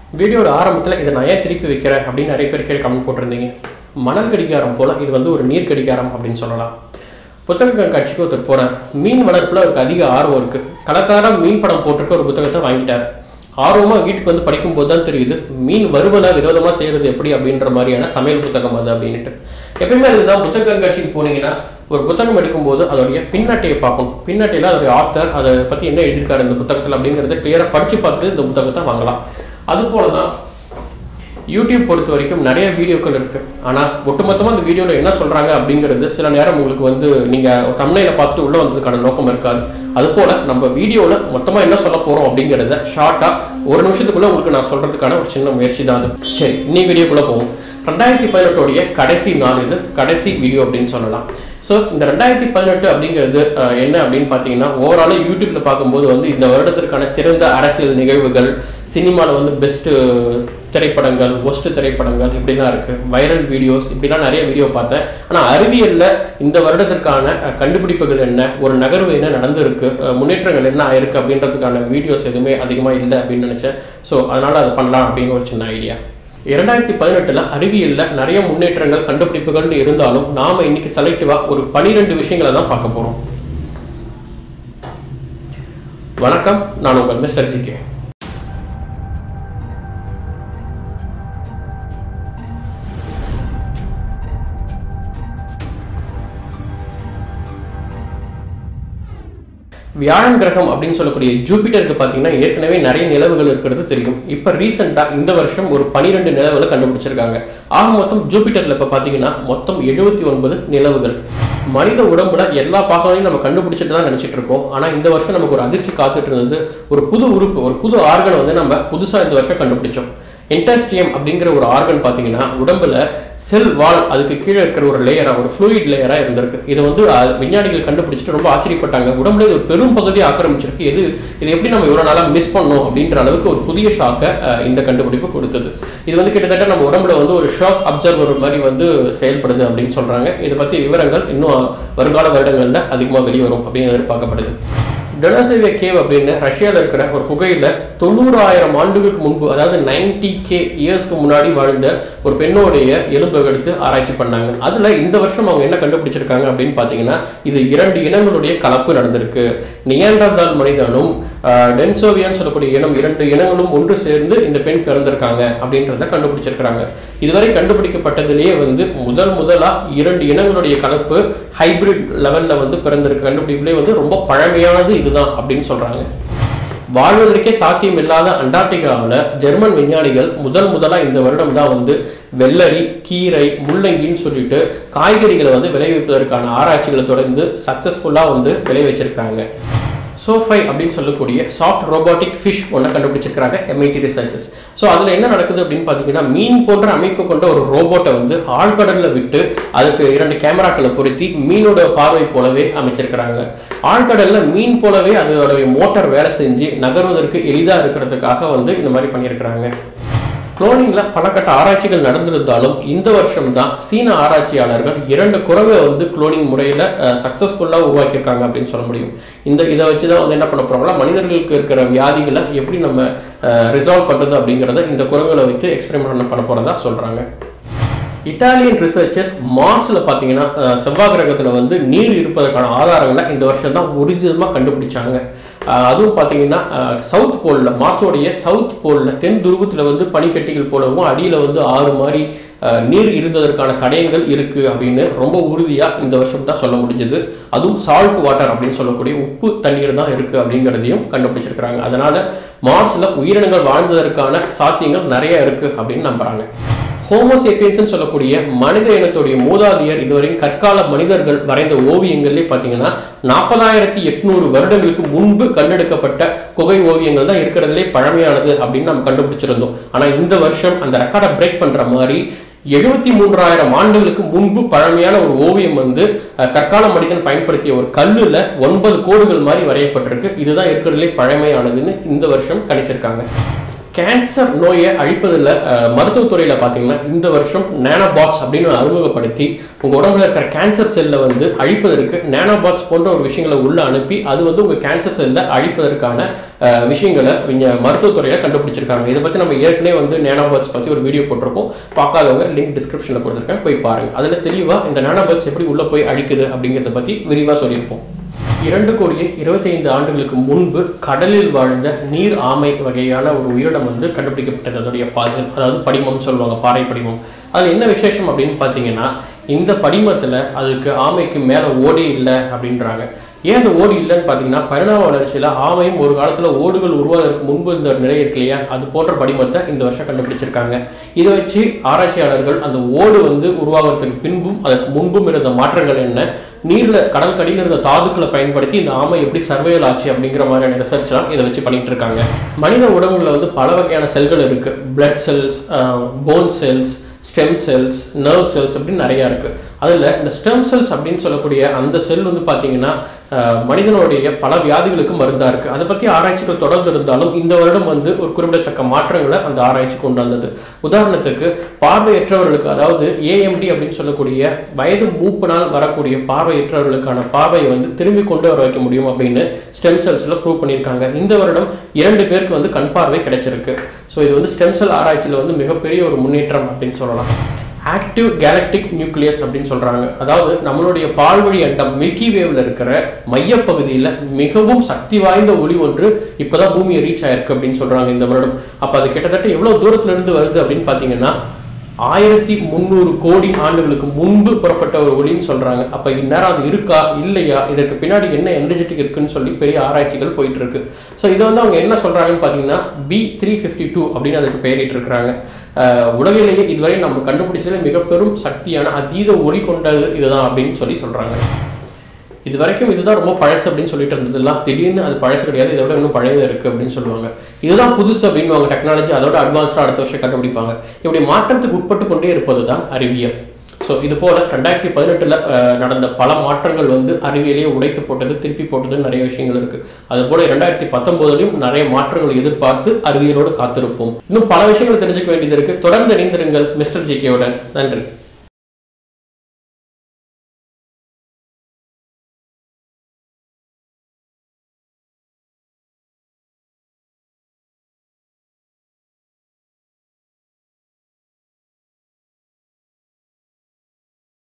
வீடியோட ஆரம்பத்தில் இதை நான் ஏன் திருப்பி வைக்கிறேன் அப்படின்னு நிறைய பேர் கேள்வி கமெண்ட் போட்டிருந்தீங்க மணல் கடிகாரம் போல் இது வந்து ஒரு நீர் கடிகாரம் அப்படின்னு சொல்லலாம் புத்தக கண்காட்சிக்கு ஒருத்தர் போகிறார் மீன் வளர்ப்பில் அவருக்கு அதிக ஆர்வம் இருக்குது கலக்காரம் மீன் படம் போட்டிருக்க ஒரு புத்தகத்தை வாங்கிட்டார் ஆர்வமாக வீட்டுக்கு வந்து படிக்கும்போது தான் தெரியுது மீன் வறுவலை விரோதமாக செய்கிறது எப்படி அப்படின்ற மாதிரியான சமையல் புத்தகம் அது அப்படின்ட்டு எப்பயுமே அதுதான் புத்தக கண்காட்சிக்கு போனீங்கன்னா ஒரு புத்தகம் எடுக்கும்போது அதோடைய பின்னட்டையை பார்க்கணும் பின்னட்டையில் அதோடைய ஆத்தர் அதை பற்றி என்ன எழுதியிருக்காரு இந்த புத்தகத்தில் அப்படிங்கிறத கிளியராக படித்து பார்த்துட்டு இந்த புத்தகத்தை வாங்கலாம் அதுபோல தான் யூடியூப் பொறுத்த வரைக்கும் நிறைய வீடியோக்கள் இருக்குது ஆனால் ஒட்டுமொத்தமாக அந்த வீடியோவில் என்ன சொல்கிறாங்க அப்படிங்கிறது சில நேரம் உங்களுக்கு வந்து நீங்கள் தமிழையில் பார்த்துட்டு உள்ளே வந்ததுக்கான நோக்கம் இருக்காது அதுபோல் நம்ம வீடியோவில் மொத்தமாக என்ன சொல்ல போகிறோம் அப்படிங்கிறத ஷார்ட்டாக ஒரு நிமிஷத்துக்குள்ளே உங்களுக்கு நான் சொல்கிறதுக்கான ஒரு சின்ன முயற்சி தான் அது சரி இன்னி வீடியோக்குள்ளே போவோம் ரெண்டாயிரத்தி பதினெட்டோடைய கடைசி நாள் இது கடைசி வீடியோ அப்படின்னு சொல்லலாம் ஸோ இந்த ரெண்டாயிரத்தி பதினெட்டு அப்படிங்கிறது அஹ், என்ன அப்படின்னு பார்த்தீங்கன்னா ஓவராலாக யூடியூப்ல பார்க்கும்போது வந்து இந்த வருடத்திற்கான சிறந்த அரசியல் நிகழ்வுகள் சினிமாவில் வந்து பெஸ்ட்டு திரைப்படங்கள் ஒஸ்ட் திரைப்படங்கள் இப்படிலாம் இருக்குது வைரல் வீடியோஸ் இப்படிலாம் நிறைய வீடியோ பார்த்தேன் ஆனால் அறிவியலில் இந்த வருடத்திற்கான அஹ், கண்டுபிடிப்புகள் என்ன ஒரு நகர்வு என்ன நடந்திருக்கு அஹ், முன்னேற்றங்கள் என்ன ஆயிருக்கு அப்படின்றதுக்கான வீடியோஸ் எதுவுமே அதிகமாக இல்லை அப்படின்னு நினச்சேன் ஸோ அதனால் அது பண்ணலாம் அப்படின்னு ஒரு சின்ன ஐடியா இரண்டாயிரத்தி பதினெட்டில் அறிவியலில் நிறைய முன்னேற்றங்கள் கண்டுபிடிப்புகள்னு இருந்தாலும் நாம் இன்னைக்கு செலக்டிவாக ஒரு பனிரெண்டு விஷயங்களை தான் பார்க்க போகிறோம் வணக்கம் நான் உங்கள் மிஸ்டர் ஜிகே வியாழன் கிரகம் அப்படின்னு சொல்லக்கூடிய ஜூபிட்டருக்கு பார்த்தீங்கன்னா ஏற்கனவே நிறைய நிலவுகள் இருக்கிறது தெரியும் இப்போ ரீசெண்டாக இந்த வருஷம் ஒரு பனிரெண்டு நிலவுகளை கண்டுபிடிச்சிருக்காங்க ஆக மொத்தம் ஜூபிட்டரில் இப்போ பார்த்தீங்கன்னா மொத்தம் எழுபத்தி ஒன்பது நிலவுகள் மனித உடம்புல எல்லா பாகங்களையும் நம்ம கண்டுபிடிச்சிட்டு தான் நினச்சிட்டு இருக்கோம் ஆனால் இந்த வருஷம் நமக்கு ஒரு அதிர்ச்சி காத்துட்டு இருந்தது ஒரு புது உறுப்பு ஒரு புது ஆர்கனை வந்து நம்ம புதுசாக இந்த வருஷம் கண்டுபிடிச்சோம் இன்டஸ்ட்ரியம் அப்படிங்கிற ஒரு ஆர்கன் பார்த்தீங்கன்னா உடம்புல செல் வால் அதுக்கு கீழே இருக்கிற ஒரு லேயராக ஒரு ஃப்ளூயிட் லேயராக இருந்திருக்கு இதை வந்து அஹ், விஞ்ஞானிகள் கண்டுபிடிச்சிட்டு ரொம்ப ஆச்சரியப்பட்டாங்க உடம்புல இது ஒரு பெரும் பகுதியை ஆக்கிரமிச்சிருக்கு இது இது எப்படி நம்ம இவ்வளோ நாளாக மிஸ் பண்ணோம் அப்படின்ற அளவுக்கு ஒரு புதிய ஷாக்கை இந்த கண்டுபிடிப்பு கொடுத்தது இது வந்து கிட்டத்தட்ட நம்ம உடம்புல வந்து ஒரு ஷாக் அப்சர்வர் மாதிரி வந்து செயல்படுது அப்படின்னு சொல்கிறாங்க இதை பற்றி விவரங்கள் இன்னும் வருங்கால வருடங்களில் அதிகமாக வெளிவரும் அப்படின்னு எதிர்பார்க்கப்படுது டொனாசேவிய கேவ் அப்படின்னு ரஷ்யாவில் இருக்கிற ஒரு குகையில் தொண்ணூறாயிரம் ஆண்டுகளுக்கு முன்பு அதாவது நைன்டி கே இயர்ஸ்க்கு முன்னாடி வாழ்ந்த ஒரு பெண்ணோடைய எலும்பை எடுத்து ஆராய்ச்சி பண்ணாங்க அதில் இந்த வருஷம் அவங்க என்ன கண்டுபிடிச்சிருக்காங்க அப்படின்னு பார்த்தீங்கன்னா இது இரண்டு இனங்களுடைய கலப்பு நடந்திருக்கு நியாண்டர்தால் மனிதனும் ஆஹ், டென்சோவியான்னு சொல்லக்கூடிய இனம் இரண்டு இனங்களும் ஒன்று சேர்ந்து இந்த பெண் பிறந்திருக்காங்க அப்படின்றத கண்டுபிடிச்சிருக்கிறாங்க இதுவரை கண்டுபிடிக்கப்பட்டதிலேயே வந்து முதல் முதலா இரண்டு இனங்களுடைய கலப்பு ஹைபிரிட் லெவல்ல வந்து பிறந்திருக்கு கண்டுபிடிப்புலேயே வந்து ரொம்ப பழமையானது இதுதான் அப்படின்னு சொல்றாங்க வாழ்வதற்கே சாத்தியம் இல்லாத அண்டார்டிகாவில் ஜெர்மன் விஞ்ஞானிகள் முதல் முதலாக இந்த வருடம் தான் வந்து வெள்ளரி கீரை முள்ளங்கின்னு சொல்லிட்டு காய்கறிகளை வந்து விளைவிப்பதற்கான ஆராய்ச்சிகளை தொடர்ந்து சக்ஸஸ்ஃபுல்லாக வந்து விளைவிச்சிருக்கிறாங்க சோஃபை அப்படின்னு சொல்லக்கூடிய சாஃப்ட் ரோபோட்டிக் ஃபிஷ் ஒன்று கண்டுபிடிச்சிருக்கிறாங்க எம்ஐடி ரிசர்ச்சஸ் ஸோ அதில் என்ன நடக்குது அப்படின்னு பார்த்தீங்கன்னா மீன் போன்ற அமைப்பு கொண்ட ஒரு ரோபோட்டை வந்து ஆழ்கடலில் விட்டு அதுக்கு இரண்டு கேமராக்களை பொருத்தி மீனோட பார்வை போலவே அமைச்சிருக்கிறாங்க ஆழ்கடலில் மீன் போலவே அதோடைய மோட்டார் வேலை செஞ்சு நகர்வதற்கு எளிதாக இருக்கிறதுக்காக வந்து இந்த மாதிரி பண்ணியிருக்கிறாங்க குளோனிங்கில் பல கட்ட ஆராய்ச்சிகள் நடந்திருந்தாலும் இந்த வருஷம் தான் சீன ஆராய்ச்சியாளர்கள் இரண்டு குறவை வந்து குளோனிங் முறையில் சக்ஸஸ்ஃபுல்லாக உருவாக்கியிருக்காங்க அப்படின்னு சொல்ல முடியும் இந்த இதை வச்சு தான் வந்து என்ன பண்ண போகிறாங்கன்னா மனிதர்களுக்கு இருக்கிற வியாதிகளை எப்படி நம்ம ரிசால்வ் பண்ணுறது அப்படிங்கிறத இந்த குரங்களை வைத்து எக்ஸ்பெரிமெண்ட் பண்ண போகிறதா சொல்கிறாங்க இட்டாலியன் ரிசர்ச்சர்ஸ் மார்ஸில் பார்த்தீங்கன்னா அஹ், செவ்வாய் கிரகத்தில் வந்து நீர் இருப்பதற்கான ஆதாரங்களை இந்த வருஷம் தான் உறுதிதமாக கண்டுபிடிச்சாங்க அஹ், அதுவும் பார்த்தீங்கன்னா சவுத் போலில் மார்ஸோடைய சவுத் போலில் தென் துருவத்தில் வந்து பனிக்கட்டிகள் போலவும் அடியில் வந்து ஆறு மாதிரி அஹ், நீர் இருந்ததற்கான தடயங்கள் இருக்குது அப்படின்னு ரொம்ப உறுதியாக இந்த வருஷம் தான் சொல்ல முடிஞ்சது அதுவும் சால்ட் வாட்டர் அப்படின்னு சொல்லக்கூடிய உப்பு தண்ணீர் தான் இருக்குது அப்படிங்கிறதையும் கண்டுபிடிச்சிருக்கிறாங்க அதனால் மார்ஸில் உயிரினங்கள் வாழ்ந்ததற்கான சாத்தியங்கள் நிறைய இருக்குது அப்படின்னு நம்புகிறாங்க ஹோமோசேப்பியன்ஸ்னு சொல்லக்கூடிய மனித இனத்துடைய மூதாதையர் இதுவரையும் கற்கால மனிதர்கள் வரைந்த ஓவியங்கள்லேயே பார்த்தீங்கன்னா நாற்பதாயிரத்தி எட்நூறு வருடங்களுக்கு முன்பு கண்டெடுக்கப்பட்ட குகை ஓவியங்கள் தான் இருக்கிறதுலே பழமையானது அப்படின்னு நம்ம கண்டுபிடிச்சிருந்தோம் ஆனால் இந்த வருஷம் அந்த ரெக்கார்டை பிரேக் பண்ணுற மாதிரி எழுபத்தி மூன்றாயிரம் ஆண்டுகளுக்கு முன்பு பழமையான ஒரு ஓவியம் வந்து அஹ், கற்கால மனிதன் பயன்படுத்திய ஒரு கல்லுல ஒன்பது கோடுகள் மாதிரி வரையப்பட்டிருக்கு இதுதான் இருக்கிறதுலே பழமையானதுன்னு இந்த வருஷம் கணிச்சிருக்காங்க கேன்சர் நோயை அழிப்பதில் மருத்துவத்துறையில் பார்த்தீங்கன்னா இந்த வருஷம் நானோபாட்ஸ் அப்படின்னு அறிமுகப்படுத்தி உங்கள் உடம்புல இருக்கிற கேன்சர் செல்லை வந்து அழிப்பதற்கு நானோபாட்ஸ் போன்ற ஒரு விஷயங்களை உள்ள அனுப்பி அது வந்து உங்கள் கேன்சர் செல்லை அழிப்பதற்கான அஹ், விஷயங்களை இங்க மருத்துவத்துறையில் கண்டுபிடிச்சிருக்காங்க இதை பற்றி நம்ம ஏற்கனவே வந்து நானோபாட்ஸ் பற்றி ஒரு வீடியோ போட்டிருக்கோம் பார்க்காதவங்க லிங்க் டிஸ்கிரிப்ஷனில் கொடுத்துருக்கேன் போய் பாருங்க அதில் தெளிவாக இந்த நானோபாட்ஸ் எப்படி உள்ளே போய் அழிக்குது அப்படிங்கிறத பற்றி விரிவாக சொல்லியிருப்போம் இரண்டு கோடியே இருபத்தைந்து ஆண்டுகளுக்கு முன்பு கடலில் வாழ்ந்த நீர் ஆமை வகையான ஒரு உயிரினம் வந்து கண்டுபிடிக்கப்பட்டது அதோடைய ஃபாசில் அதாவது படிமம்னு சொல்லுவாங்க பாறை படிமம் அதில் என்ன விசேஷம் அப்படின்னு பார்த்தீங்கன்னா இந்த படிமத்தில் அதுக்கு ஆமைக்கு மேலே ஓடே இல்லை அப்படின்றாங்க ஏன் அந்த ஓடு இல்லைன்னு பார்த்தீங்கன்னா பரிணாம வளர்ச்சியில் ஆமையும் ஒரு காலத்தில் ஓடுகள் உருவாவதற்கு முன்பு இருந்த ஒரு நிலை இருக்கு இல்லையா அது போன்ற படிமத்தை இந்த வருஷம் கண்டுபிடிச்சிருக்காங்க இதை வச்சு ஆராய்ச்சியாளர்கள் அந்த ஓடு வந்து உருவாகிறதுக்கு பின்பும் அதற்கு முன்பும் இருந்த மாற்றங்கள் என்ன நீரில் கடல் கடியில் இருந்த தாதுக்களை பயன்படுத்தி இந்த ஆமை எப்படி சர்வைவல் ஆச்சு அப்படிங்கிற மாதிரியான ரிசர்ச்லாம் இதை வச்சு பண்ணிட்டு இருக்காங்க மனித உடம்புல வந்து பல வகையான செல்கள் இருக்கு blood cells bone cells stem cells nerve cells அப்படின்னு நிறையா இருக்குது அதில் இந்த ஸ்டெம் செல்ஸ் அப்படின்னு சொல்லக்கூடிய அந்த செல் வந்து பார்த்தீங்கன்னா அஹ், மனிதனுடைய பல வியாதிகளுக்கு மருந்தாக இருக்குது அதை பற்றி ஆராய்ச்சிகள் தொடர்ந்து இருந்தாலும் இந்த வருடம் வந்து ஒரு குறிப்பிடத்தக்க மாற்றங்களை அந்த ஆராய்ச்சி கொண்டு வந்தது உதாரணத்துக்கு பார்வையற்றவர்களுக்கு அதாவது ஏஎம்டி அப்படின்னு சொல்லக்கூடிய வயது மூப்பினால் வரக்கூடிய பார்வையற்றவர்களுக்கான பார்வையை வந்து திரும்பி கொண்டு வர வைக்க முடியும் அப்படின்னு ஸ்டெம் செல்ஸில் ப்ரூவ் பண்ணியிருக்காங்க இந்த வருடம் இரண்டு பேருக்கு வந்து கண் பார்வை கிடைச்சிருக்கு ஸோ இது வந்து ஸ்டெம் செல் ஆராய்ச்சியில் வந்து மிகப்பெரிய ஒரு முன்னேற்றம் அப்படின்னு சொல்லலாம் ஆக்டிவ் கேலக்டிக் நியூக்ளியஸ் அப்படின்னு சொல்றாங்க அதாவது நம்மளுடைய பால்வழி அண்டம் மில்கி வேவ்ல இருக்கிற மையப்பகுதியில் மிகவும் சக்தி வாய்ந்த ஒளி ஒன்று இப்போதான் பூமியை ரீச் ஆயிருக்கு அப்படின்னு சொல்றாங்க இந்த வருடம் அப்போ அது கிட்டத்தட்ட எவ்வளவு தூரத்துல இருந்து வருது அப்படின்னு பார்த்தீங்கன்னா ஆயிரத்தி முந்நூறு கோடி ஆண்டுகளுக்கு முன்பு புறப்பட்ட ஒரு ஒளின்னு சொல்றாங்க அப்ப இந்நேரம் அது இருக்கா இல்லையா இதற்கு பின்னாடி என்ன எனர்ஜெட்டிக் இருக்குன்னு சொல்லி பெரிய ஆராய்ச்சிகள் போயிட்டு இருக்கு ஸோ இதை வந்து அவங்க என்ன சொல்றாங்கன்னு பார்த்தீங்கன்னா பி த்ரீ ஃபிஃப்டி டூ அப்படின்னு அதுக்கு பெயரிட்டு இருக்கிறாங்க அஹ் உலகிலேயே இதுவரை நம்ம கண்டுபிடிச்சதுல மிக பெரும் சக்தியான அதீத ஒளி கொண்டது இதுதான் அப்படின்னு சொல்லி சொல்றாங்க இது வரைக்கும் இதுதான் ரொம்ப பழசு அப்படின்னு சொல்லிட்டு இருந்ததுலாம் திடீர்னு அது பழசு கிடையாது இதை விட இன்னும் பழையது இருக்கு அப்படின்னு சொல்லுவாங்க இதுதான் புதுசு அப்படின்வாங்க டெக்னாலஜி அதோட அட்வான்ஸ்டாக அடுத்த வருஷம் கண்டுபிடிப்பாங்க இப்படி மாற்றத்துக்கு உட்பட்டு கொண்டே இருப்பது தான் அறிவியல் ஸோ இது போல ரெண்டாயிரத்தி பதினெட்டில் நடந்த பல மாற்றங்கள் வந்து அறிவியலையே உடைத்து போட்டது திருப்பி போட்டது நிறைய விஷயங்கள் இருக்கு அது போல ரெண்டாயிரத்தி பத்தொன்பதுலையும் நிறைய மாற்றங்கள் எதிர்பார்த்து அறிவியலோடு காத்திருப்போம் இன்னும் பல விஷயங்கள் தெரிஞ்சுக்க வேண்டியது இருக்கு தொடர்ந்து இணைந்திருங்கள் மிஸ்டர் ஜிகேவுடன் நன்றி